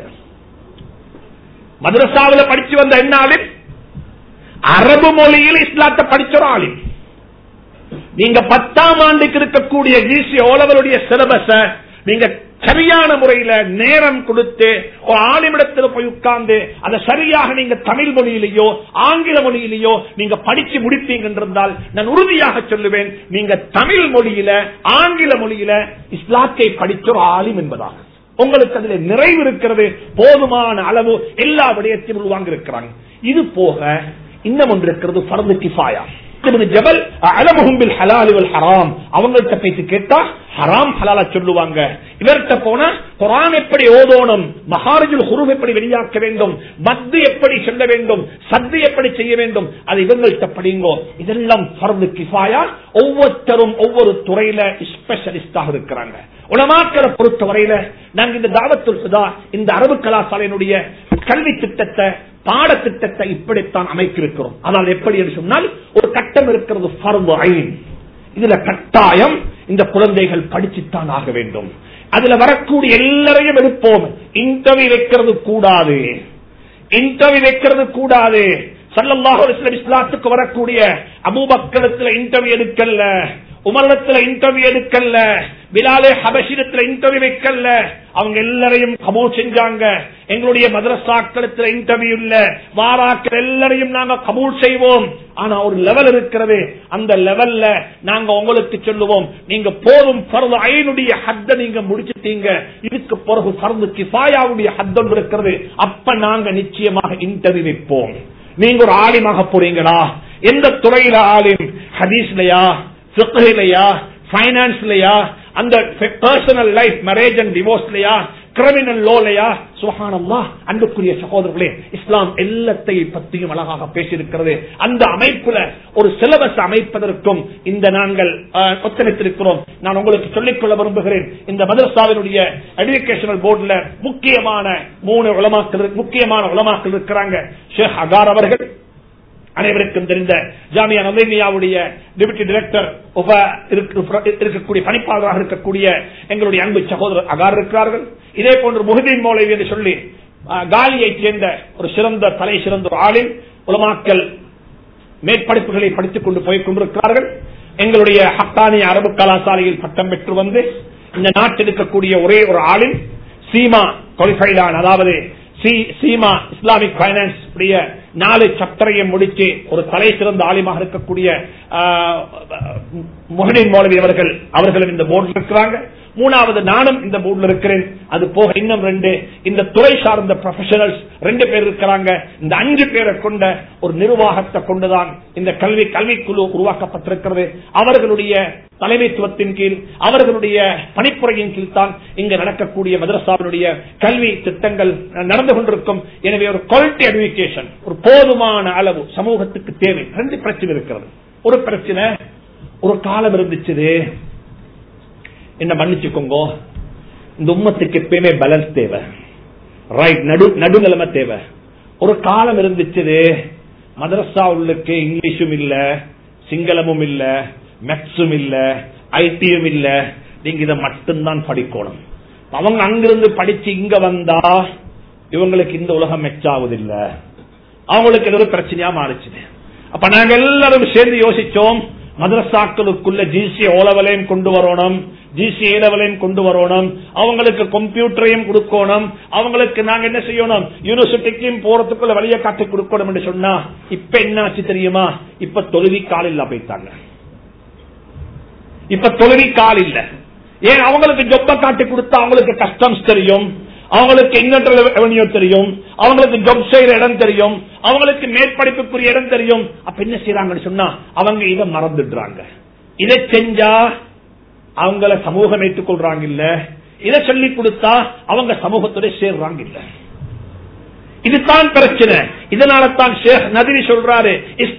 மதரசாவில படிச்சு வந்த என்ன ஆலிம் அரபு மொழியில் இஸ்லாத்தை படிச்ச ஒரு ஆலிம் நீங்க பத்தாம் ஆண்டுக்கு இருக்கக்கூடிய ஜிசி ஓலவருடைய சிலபஸ நீங்க சரியான முறையில நேரம் கொடுத்து ஒரு ஆலிமிடத்தில் போய் உட்கார்ந்து அதை சரியாக நீங்க தமிழ் மொழியிலேயோ ஆங்கில மொழியிலேயோ நீங்க படிச்சு முடிப்பீங்க என்றால் நான் உறுதியாக சொல்லுவேன் நீங்க தமிழ் மொழியில ஆங்கில மொழியில இஸ்லாத்தை படிச்ச ஒரு ஆலிம் என்பதாக உங்களுக்கு அதுல நிறைவு இருக்கிறது போதுமான அளவு எல்லா விடயத்தையும் உள்வாங்க இருக்கிறாங்க இது போக இன்னும் ஒன்று இருக்கிறது ஃபர்து கிஃபாயா இப்னு ஜபல் அலமுஹும் பில் ஹலாலி வல் ஹராம் அவங்கள்ட்ட பேசி கேட்டா ஹராம் ஹலாலா சொல்லுவாங்க இவர்கிட்ட போனா குரான் எப்படி ஓதோணும் மகாரஜுல் ஹுருப் எப்படி வெளியாக்க வேண்டும் மத்து எப்படி சொல்ல வேண்டும் சத்து எப்படி செய்ய வேண்டும் அது இவங்கள்ட்ட படிங்கோ இதெல்லாம் ஃபர்து கிஃபாயா ஒவ்வொருத்தரும் ஒவ்வொரு துறையில ஸ்பெஷலிஸ்டாக இருக்கிறாங்க உலமாக்களை பொறுத்த வரையில நாங்க இந்த தாவத்துல் சுதா இந்த அரபு கலாசாலையினுடைய கல்வி திட்டத்தை பாடத்திட்டத்தை இப்படித்தான் அமைத்திருக்கிறோம் ஆனால் எப்படி என்று சொன்னால் ஒரு கட்டம் இருக்கிறது ஃபர்து ஐன் இதுல கட்டாயம் இந்த குழந்தைகள் படிச்சுத்தான் ஆக வேண்டும் அதுல வரக்கூடிய எல்லாரையும் எடுப்போம் இன்டர்வியூ வைக்கிறது கூடாது இன்டர்வியூ வைக்கிறது கூடாது சல்லல்லாஹு அலைஹி வஸல்லம் இஸ்லாத்துக்கு வரக்கூடிய அபூபக்கரத்துல இன்டர்வியூ எடுக்கல உமரிடத்துல இன்டர்வியூ எடுக்கல பிலாலே ஹபஷிடத்துல இன்டர்வியூ வைக்கல அவங்க எல்லாரையும் கபூல் செஞ்சாங்க எங்களுடைய மதரசாக்களத்துல இன்டர்வியூ இல்ல வாராக்கள் எல்லாரையும் நாங்க கபூல் செய்வோம் ஆனா ஒரு லெவல் இருக்கிறது அந்த லெவல்ல நாங்க உங்களுக்கு சொல்லுவோம் நீங்க போதும் பருவ ஐனுடைய ஹத்த நீங்க முடிச்சிட்டீங்க இதுக்கு பிறகு பருவ கிஃபாயாவுடைய ஹத் ஒன்று இருக்கிறது அப்ப நாங்க நிச்சயமாக இன்டர்வியூ வைப்போம் நீங்க ஒரு ஆலிமாக போறீங்களா எந்த துறையில ஆலிம் ஹதீஸ்லயா பிqhலையா பைனான்ஸ்லயா அந்த பர்சனல் லைஃப் மேரேஜ் அண்ட் டிவோர்ஸ்லயா கிரிமினல் லோலையா சுகானம்மா அன்புக்குரிய சகோதரர்களே இஸ்லாம் எல்லாத்தையும் பற்றியும் அழகாக பேசியிருக்கிறது அந்த அமைப்புல ஒரு சிலபஸ் அமைப்பதற்கும் இந்த நாங்கள் அஹ், ஒத்துழைத்திருக்கிறோம் நான் உங்களுக்கு சொல்லிக்கொள்ள விரும்புகிறேன் இந்த மதரசாவினுடைய எஜுகேஷனல் போர்டுல முக்கியமான மூணு உலமாக்கள் முக்கியமான உலமாக்கள் இருக்கிறாங்க ஷேக் அகார் அவர்கள் அனைவருக்கும் தெரிந்த ஜாமியா நலேமியாவுடைய டெபுட்டி டைரக்டர் இருக்கக்கூடிய பணிப்பாளராக இருக்கக்கூடிய எங்களுடைய அன்பு சகோதரர் அகார் இருக்கிறார்கள் இதே போன்று முஹதீன் மௌலவி என்று சொல்லி காலியைச் சேர்ந்த ஒரு சிறந்த தலை சிறந்த ஒரு ஆளின் உலமாக்கல் மேற்படிப்புகளை படித்துக் கொண்டு போய் கொண்டிருக்கிறார்கள் எங்களுடைய ஹக்கானி அரபு கலாசாலையில் பட்டம் பெற்று வந்து இந்த நாட்டில் இருக்கக்கூடிய ஒரே ஒரு ஆளின் சீமா குவாலிஃபைடான் அதாவது சீமா இஸ்லாமிக் பைனான்ஸ் உடைய நாலு சப்டரையும் முடிச்சு ஒரு தலை சிறந்த ஆலிமாக இருக்கக்கூடிய முகனின் மௌலவி அவர்கள் அவர்களும் இந்த போர்டில் இருக்கிறாங்க மூணாவது நானும் இந்த போர்டில் இருக்கிறேன் அது போக இன்னும் ரெண்டு இந்த துறை சார்ந்த ப்ரொஃபஷனல்ஸ் ரெண்டு பேர் இருக்கிறாங்க இந்த அஞ்சு பேரை கொண்ட ஒரு நிர்வாகத்தை கொண்டுதான் இந்த கல்வி கல்விக்குழு உருவாக்கப்பட்டிருக்கிறது அவர்களுடைய தலைமைத்துவத்தின் கீழ் அவர்களுடைய பணிப்புரையின் கீழ் தான் இங்கு நடக்கக்கூடிய மதரசாவினுடைய கல்வி திட்டங்கள் நடந்து கொண்டிருக்கும் எனவே ஒரு குவாலிட்டி எஜுகேஷன் ஒரு போதுமான அளவு சமூகத்துக்கு தேவை ரெண்டு பிரச்சனை இருக்கிறது ஒரு பிரச்சனை ஒரு காலம் இருந்துச்சு என்ன மன்னிச்சுக்கோங்க இந்த உம்மத்துக்கு எப்பயுமே பேலன்ஸ் தேவை ரைட் நடு நடுநிலைமை தேவை ஒரு காலம் இருந்துச்சு மதரசா உள்ளுக்கு இங்கிலீஷும் இல்ல சிங்களமும் இல்ல மேக்ஸும் இல்ல ஐடியும் இல்ல நீங்க இதை மட்டும்தான் படிக்கணும் அவங்க அங்கிருந்து படிச்சு இங்க வந்தா இவங்களுக்கு இந்த உலகம் மெச்சாவதில்ல அவங்களுக்கு ஏதோ பிரச்சனையா மாறிச்சு அப்ப நாங்க எல்லாரும் சேர்ந்து யோசிச்சோம் மதரசாக்களுக்குள்ள ஜிசி ஓலவலையும் கொண்டு வரணும் ஜிசி ஏலவலையும் கொண்டு வரணும் அவங்களுக்கு கம்ப்யூட்டரையும் கொடுக்கணும் அவங்களுக்கு நாங்க என்ன செய்யணும் யூனிவர்சிட்டிக்கும் போறதுக்குள்ள வழியை காட்டி கொடுக்கணும் என்று சொன்னா இப்ப என்ன ஆச்சு தெரியுமா இப்ப தொழுவி கால் இல்ல போயிட்டாங்க இப்ப தொழுவி கால் இல்ல ஏன் அவங்களுக்கு ஜொப்ப காட்டி கொடுத்தா அவங்களுக்கு கஸ்டம்ஸ் தெரியும் அவங்களுக்கு இன்னொரு ரெவன்யூ தெரியும் அவங்களுக்கு ஜப் செய்யற இடம் தெரியும் அவங்களுக்கு மேற்படிப்புக்குரிய இடம் தெரியும் அப்ப என்ன செய்யறாங்கன்னு சொன்னா அவங்க இதை மறந்துடுறாங்க இதை செஞ்சா அவங்கள சமூகம் ஏற்றுக் கொள்றாங்க இல்ல இதை சொல்லி கொடுத்தா அவங்க சமூகத்தோட சேர்றாங்க இல்ல இதுதான் பிரச்சனை இதனால தான் ஷேக் நதிரி சொல்றாரு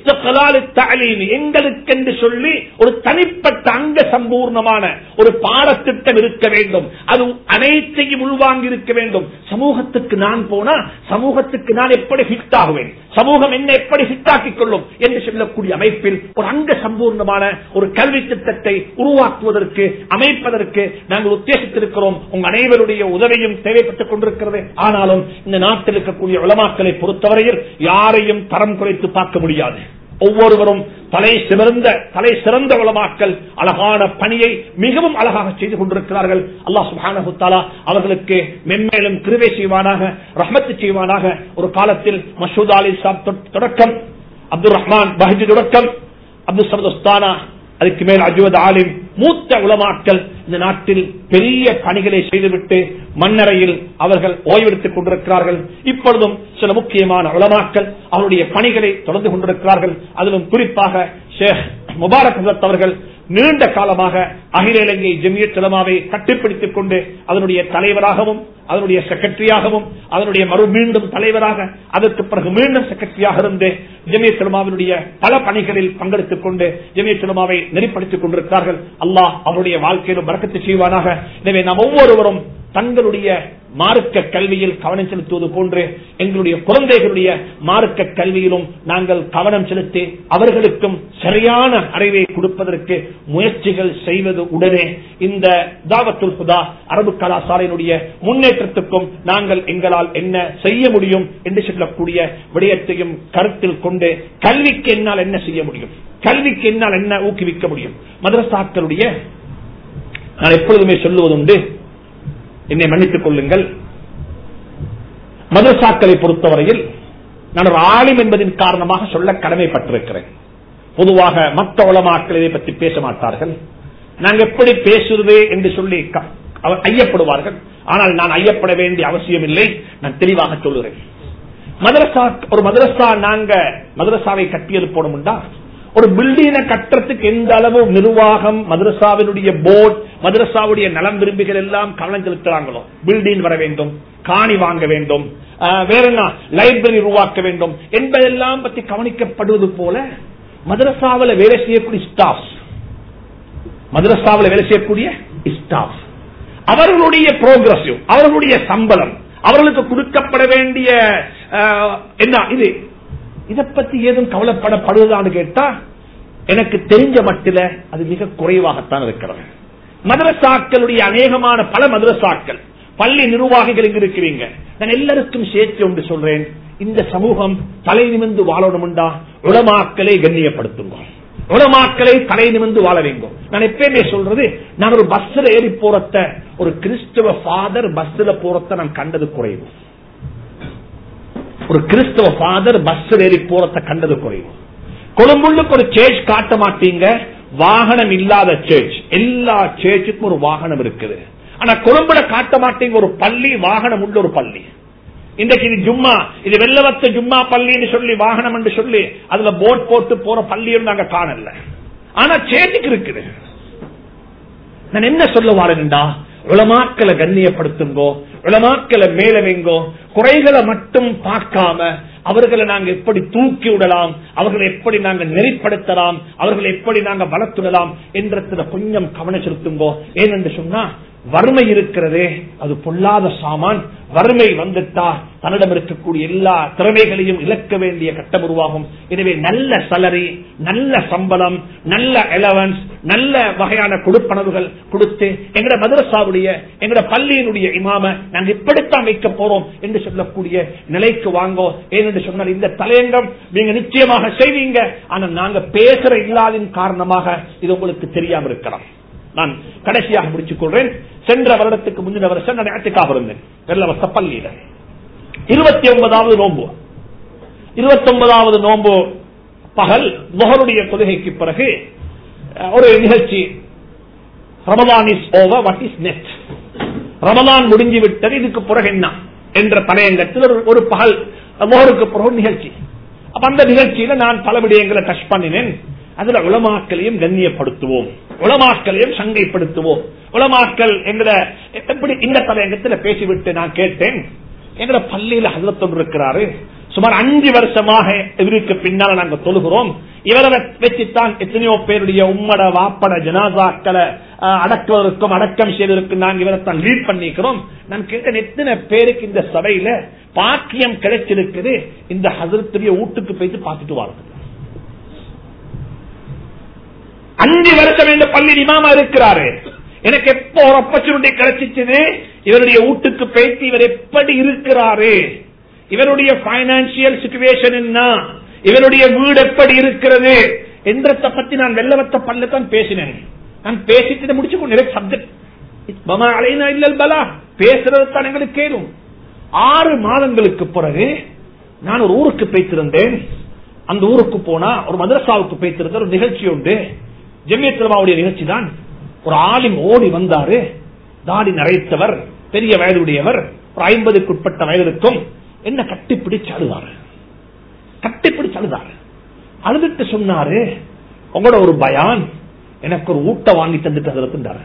எங்களுக்கு என்று சொல்லி ஒரு தனிப்பட்ட அங்க சம்பூர்ணமான ஒரு பாடத்திட்டம் இருக்க வேண்டும் அது அனைத்தையும் உள்வாங்கி இருக்க வேண்டும் சமூகத்துக்கு நான் போனா சமூகத்துக்கு நான் எப்படி ஃபிட் ஆகுவேன் சமூகம் என்ன எப்படி ஃபிட் ஆக்கிக் கொள்ளும் என்று சொல்லக்கூடிய அமைப்பில் ஒரு அங்க சம்பூர்ணமான ஒரு கல்வி திட்டத்தை உருவாக்குவதற்கு அமைப்பதற்கு நாங்கள் உத்தேசித்திருக்கிறோம் உங்க அனைவருடைய உதவியும் தேவைப்பட்டுக் கொண்டிருக்கிறது ஆனாலும் இந்த நாட்டில் இருக்கக்கூடிய உலமாக்களை பொறுத்தவரையில் யாரையும் தரம் குறைத்து பார்க்க முடியாது ஒவ்வொருவரும் தலை சிறந்த தலை சிறந்த உலமாக்கல் அழகான பணியை மிகவும் அழகாக செய்து கொண்டிருக்கிறார்கள் அல்லாஹ் சுபானகுத்தாலா அவர்களுக்கு மென்மேலும் கிருவை செய்வானாக ரஹமத்து செய்வானாக ஒரு காலத்தில் மசூத் அலி சாப் தொடக்கம் அப்துல் ரஹ்மான் பஹஜி தொடக்கம் அப்துல் சமதுஸ்தானா அதுக்கு மேல் அஜுவத் ஆலிம் மூத்த உலமாக்கல் இந்த நாட்டில் பெரிய பணிகளை செய்துவிட்டு மண்ணறையில் அவர்கள் ஓய்வெடுத்துக் கொண்டிருக்கிறார்கள் இப்பொழுதும் சில முக்கியமான உலமாக்கல் அவருடைய பணிகளை தொடர்ந்து கொண்டிருக்கிறார்கள் அதிலும் குறிப்பாக ஷேக் முபாரக் ஹசரத் அவர்கள் நீண்ட காலமாக அகில இலங்கை ஜெமியத் சிலமாவை கட்டுப்பிடித்துக் கொண்டு அதனுடைய தலைவராகவும் அதனுடைய செக்ரட்டரியாகவும் அதனுடைய மறு மீண்டும் தலைவராக அதற்கு பிறகு மீண்டும் செக்ரட்டரியாக இருந்து ஜெமியத் சிலமாவினுடைய பல பணிகளில் பங்கெடுத்துக் கொண்டு ஜெமியத் சிலமாவை நெறிப்படுத்திக் கொண்டிருக்கிறார்கள் அல்லாஹ் அவருடைய வாழ்க்கையிலும் வரக்கத்து செய்வானாக எனவே நாம் ஒவ்வொருவரும் தங்களுடைய மார்க்க கல்வியில் கவனம் செலுத்துவது போன்று எங்களுடைய குழந்தைகளுடைய மார்க்க கல்வியிலும் நாங்கள் கவனம் செலுத்தி அவர்களுக்கும் சரியான அறிவை கொடுப்பதற்கு முயற்சிகள் செய்வது உடனே இந்த தாவத்துல் புதா அரபு கலாசாலையினுடைய முன்னேற்றத்துக்கும் நாங்கள் எங்களால் என்ன செய்ய முடியும் என்று சொல்லக்கூடிய விடயத்தையும் கருத்தில் கொண்டு கல்விக்கு என்னால் என்ன செய்ய முடியும் கல்விக்கு என்னால் என்ன ஊக்குவிக்க முடியும் மதரசாக்களுடைய நான் எப்பொழுதுமே சொல்லுவதுண்டு என்னை மன்னித்துக் கொள்ளுங்கள் மதரசாக்களை பொறுத்தவரையில் நான் ஒரு ஆளும் என்பதின் காரணமாக சொல்ல கடமைப்பட்டிருக்கிறேன் பொதுவாக மற்ற உளமாக்கள் இதை பற்றி பேச மாட்டார்கள் நாங்கள் எப்படி பேசுவது என்று சொல்லி ஐயப்படுவார்கள் ஆனால் நான் ஐயப்பட வேண்டிய அவசியம் இல்லை நான் தெளிவாக சொல்லுகிறேன் மதரசா ஒரு மதரசா நாங்க மதரசாவை கட்டியது போனோம்டா ஒரு பில்டிங்கை கட்டுறதுக்கு எந்த அளவு நிர்வாகம் மதரசாவினுடைய போர்டு மதரசாவுடைய நலம் விரும்பிகள் எல்லாம் கவனம் செலுத்துறாங்களோ பில்டிங் வர வேண்டும் காணி வாங்க வேண்டும் வேற என்ன லைப்ரரி உருவாக்க வேண்டும் என்பதெல்லாம் பற்றி கவனிக்கப்படுவது போல மதரசாவில் வேலை செய்யக்கூடிய ஸ்டாஃப் மதரசாவில் வேலை செய்யக்கூடிய ஸ்டாஃப் அவர்களுடைய புரோகிரசிவ் அவர்களுடைய சம்பளம் அவர்களுக்கு கொடுக்கப்பட வேண்டிய அஹ், என்ன இது இதை பத்தி ஏதும் கவலைப்படப்படுவதான்னு கேட்டா எனக்கு தெரிஞ்ச மட்டில அது மிக குறைவாகத்தான் இருக்கிறது மதரசாக்களுடைய அநேகமான பல மதரசாக்கள் பள்ளி நிர்வாகிகள் இங்க இருக்கிறீங்க நான் எல்லாருக்கும் சேர்த்து ஒன்று சொல்றேன் இந்த சமூகம் தலை நிமிர்ந்து வாழணும்டா உளமாக்களை கண்ணியப்படுத்துங்க உலமாக்களை தலை நிமிர்ந்து வாழ வேண்டும் நான் எப்பயுமே சொல்றது நான் ஒரு பஸ்ல ஏறி போறத ஒரு கிறிஸ்தவ ஃபாதர் பஸ்ல போறத நான் கண்டது குறைவு ஒரு கிறிஸ்தவ ஃபாதர் பஸ்ல ஏறி போறத கண்டது குறைவு கொழும்புள்ளுக்கு ஒரு சேர்ச் காட்ட மாட்டீங்க வாகனம் இல்லாத சேர்ச் எல்லா சேர்ச்சுக்கும் ஒரு வாகனம் இருக்குது ஆனா கொழும்புல காட்ட மாட்டீங்க ஒரு பள்ளி வாகனம் உள்ள ஒரு பள்ளி இன்றைக்கு இது ஜும்மா இது வெள்ளவத்த ஜும்மா பள்ளின்னு சொல்லி வாகனம் என்று சொல்லி அதுல போட் போட்டு போற பள்ளியும் நாங்க காணல ஆனா சேட்டுக்கு இருக்குது நான் என்ன சொல்ல வாரேன்டா உளமாக்களை கண்ணியப்படுத்துங்கோ உளமாக்களை மேல வைங்கோ குறைகளை மட்டும் பார்க்காம அவர்களை நாங்க எப்படி தூக்கி விடலாம் அவர்களை எப்படி நாங்க நெறிப்படுத்தலாம் அவர்களை எப்படி நாங்க வளர்த்துடலாம் என்றத்துல கொஞ்சம் கவனம் செலுத்துங்கோ ஏனென்று சொன்னா வறுமை இருக்கிறதே அது பொல்லாத சாமான் வறுமை வந்துட்டா தன்னிடம் இருக்கக்கூடிய எல்லா திறமைகளையும் இழக்க வேண்டிய கட்டம் உருவாகும் எனவே நல்ல சலரி நல்ல சம்பளம் நல்ல எலவன்ஸ் நல்ல வகையான கொடுப்பனவுகள் கொடுத்து எங்கட மதரசாவுடைய எங்கட பள்ளியினுடைய இமாம நாங்க இப்படித்தான் வைக்க போறோம் என்று சொல்லக்கூடிய நிலைக்கு வாங்கோ ஏனென்று சொன்னால் இந்த தலையங்கம் நீங்க நிச்சயமாக செய்வீங்க ஆனா நாங்க பேசுற இல்லாதின் காரணமாக இது உங்களுக்கு தெரியாம இருக்கலாம் நான் கடைசியாக முடிச்சுக் கொள்றேன் சென்ற வருடத்துக்கு முந்தின வருஷம் நான் இடத்துக்காக இருந்தேன் வெள்ளவச பள்ளியில இருபத்தி ஒன்பதாவது நோன்பு இருபத்தி ஒன்பதாவது நோன்பு பகல் முகருடைய தொழுகைக்கு பிறகு அஹ், ஒரு நிகழ்ச்சி Ramadan is over what is next ரமதான் முடிஞ்சு விட்டது இதுக்கு பிறகு என்ன என்ற தலையங்கத்தில் ஒரு- ஒரு பகல் முகருக்கு பிறகு ஒரு நிகழ்ச்சி அப்ப அந்த நிகழ்ச்சியில நான் பல விடயங்களை டச் பண்ணினேன் அதுல உலமாக்களையும் கண்ணியப்படுத்துவோம் உலமாக்களையும் சங்கைப்படுத்துவோம் உலமாக்கல் என்கிற எப்படி இந்த தலையங்கத்தில் பேசிவிட்டு நான் கேட்டேன் எங்கட பள்ளியில ஹசரத்தொன்று இருக்கிறாரு சுமார் அஞ்சு வருஷமாக இவருக்கு பின்னால நாங்க தொழுகிறோம் இவரை வச்சுத்தான் எத்தனையோ பேருடைய உம்மட வாப்பட ஜனாசாக்களை அஹ், அடக்குவதற்கும் அடக்கம் செய்வதற்கும் நாங்க இவரை தான் லீட் பண்ணிக்கிறோம் நான் கேட்டேன் எத்தனை பேருக்கு இந்த சபையில பாக்கியம் கிடைச்சிருக்குது இந்த ஹசரத்துடைய வீட்டுக்கு போயிட்டு பார்த்துட்டு வாருங்க அஞ்சு வருஷம் இந்த பள்ளி இமாமா இருக்கிறாரு எனக்கு எப்போ ஒரு ஆப்பர்ச்சுனிட்டி கிடைச்சிச்சது இவருடைய வீட்டுக்கு போயிட்டு இவர் எப்படி இருக்கிறாரு இவருடைய பைனான்சியல் சுச்சுவேஷன் என்ன இவருடைய வீடு எப்படி இருக்கிறது என்றதை பத்தி நான் வெள்ளவத்த பல்லத்தான் பேசினேன் நான் பேசிட்டு முடிச்சு கொண்டு சப்ஜெக்ட் அலைனா இல்லல் பலா பேசுறது தான் எங்களுக்கு கேளும் ஆறு மாதங்களுக்கு பிறகு நான் ஒரு ஊருக்கு போய்த்திருந்தேன் அந்த ஊருக்கு போனா ஒரு மதரசாவுக்கு போய்த்திருந்த ஒரு நிகழ்ச்சி உண்டு ஜெமியத்திரமாவுடைய நிகழ்ச்சி தான் ஒரு ஆலிம் ஓடி வந்தாரு தாடி நரைத்தவர் பெரிய வயதுடையவர் ஒரு ஐம்பதுக்கு உட்பட்ட வயதிற்கும் என்ன கட்டிப்பிடிச்சு அழுதாரு கட்டிப்பிடிச்சு அழுதாரு அழுதுட்டு சொன்னாரு உங்களோட ஒரு பயான் எனக்கு ஒரு ஊட்ட வாங்கி தந்துட்டு அதில்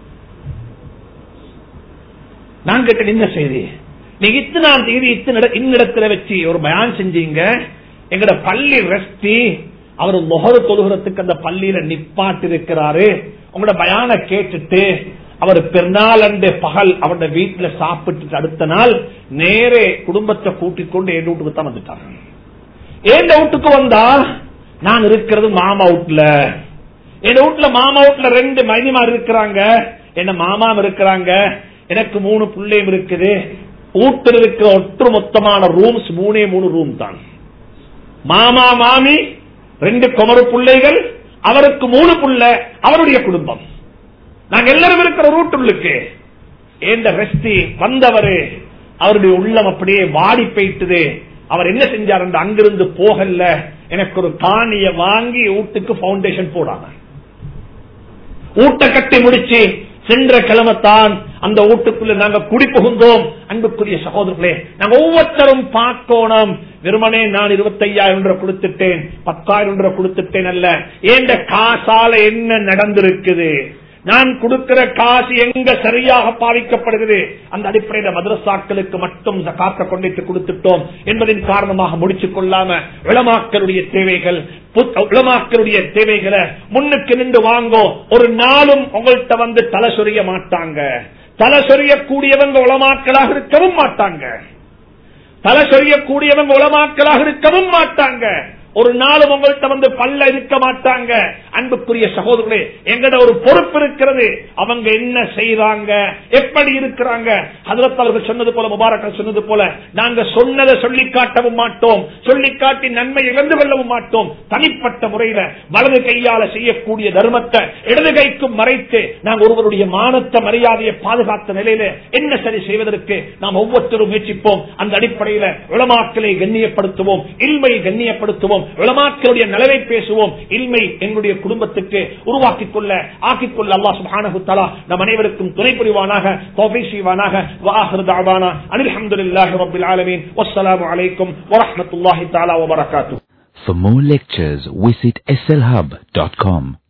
நான் கேட்டேன் என்ன செய்தி நீங்க இத்தனாம் தேதி இத்தனை இன்னிடத்துல வச்சு ஒரு பயான் செஞ்சீங்க எங்கட பள்ளி ரெஸ்டி அவர் முகரு தொழுகிறதுக்கு அந்த பள்ளியில நிப்பாட்டு இருக்கிறாரு உங்களோட பயான கேட்டுட்டு அவர் பெருநாள் அண்டு பகல் அவருடைய வீட்டுல சாப்பிட்டு அடுத்த நாள் நேரே குடும்பத்தை கூட்டிக் கொண்டு என் வீட்டுக்கு தான் வந்துட்டாங்க என் வீட்டுக்கு வந்தா நான் இருக்கிறது மாமா வீட்டுல என் வீட்டுல மாமா வீட்டுல ரெண்டு மைனிமார் இருக்கிறாங்க என்ன மாமாம் இருக்கிறாங்க எனக்கு மூணு பிள்ளையும் இருக்குது வீட்டில் இருக்கிற ஒற்று மொத்தமான ரூம்ஸ் மூணே மூணு ரூம் தான் மாமா மாமி ரெண்டு குமரு பிள்ளைகள் அவருக்கு மூணு புள்ள அவருடைய குடும்பம் நாங்க எல்லாரும் இருக்கிற ரூட்டுள்ளுக்கு ஏண்ட ரெஸ்டி வந்தவரு அவருடைய உள்ளம் அப்படியே வாடி போயிட்டுது அவர் என்ன செஞ்சார் அங்கிருந்து போகல எனக்கு ஒரு காணிய வாங்கி வீட்டுக்கு பவுண்டேஷன் போடாங்க ஊட்ட கட்டி முடிச்சு சென்ற கிழமைத்தான் அந்த வீட்டுக்குள்ள நாங்க குடி புகுந்தோம் அன்புக்குரிய சகோதரர்களே நாங்க ஒவ்வொருத்தரும் பார்க்கணும் வெறுமனே நான் இருபத்தையாயிரம் ரூபாய் கொடுத்துட்டேன் பத்தாயிரம் ரூபாய் கொடுத்துட்டேன் அல்ல ஏண்ட காசால என்ன நடந்திருக்குது நான் கொடுக்கிற காசு எங்க சரியாக பாவிக்கப்படுகிறது அந்த அடிப்படையில் மதரசாக்களுக்கு மட்டும் காத்த கொண்டிட்டு கொடுத்துட்டோம் என்பதின் காரணமாக முடிச்சுக் கொள்ளாம விளமாக்களுடைய தேவைகள் புத்- உலமாக்களுடைய தேவைகளை முன்னுக்கு நின்று வாங்கோ ஒரு நாளும் உங்கள்கிட்ட வந்து தலை சொரிய மாட்டாங்க தலை சொரியக்கூடியவங்க உலமாக்களாக இருக்கவும் மாட்டாங்க தலை சொரியக்கூடியவங்க உலமாக்களாக இருக்கவும் மாட்டாங்க ஒரு நாளும் உங்கள்கிட்ட வந்து பல்ல இருக்க மாட்டாங்க அன்புக்குரிய சகோதரர்களே எங்கட ஒரு பொறுப்பு இருக்கிறது அவங்க என்ன செய்றாங்க எப்படி இருக்கிறாங்க ஹதரத் அவர்கள் சொன்னது போல முபாரக் சொன்னது போல நாங்க சொன்னதை சொல்லி காட்டவும் மாட்டோம் சொல்லி காட்டி நன்மை இழந்து கொள்ளவும் மாட்டோம் தனிப்பட்ட முறையில வலது கையால செய்யக்கூடிய தர்மத்தை இடது கைக்கும் மறைத்து நாங்கள் ஒருவருடைய மானத்த மரியாதையை பாதுகாத்த நிலையில என்ன சரி செய்வதற்கு நாம் ஒவ்வொருத்தரும் முயற்சிப்போம் அந்த அடிப்படையில உளமாக்களை கண்ணியப்படுத்துவோம் இல்மை கண்ணியப்படுத்துவோம் உளமாக்களுடைய நலவை பேசுவோம் இல்மை எங்களுடைய குடும்பத்துக்கு உருவாக்கிக் கொள்ள ஆக்கிக் கொள்ள அல்லாஹ் சுப்ஹானஹு தஆலா நம் அனைவருக்கும் துணை புரிவானாக தௌஃபீக் செய்வானாக வஆஹிரு தஅவானா அனில் ஹம்துலில்லாஹி ரப்பில் ஆலமீன் வஸ்ஸலாமு அலைக்கும் வரஹ்மத்துல்லாஹி தஆலா வபரகாத்துஹு For more lectures, visit slhub.com.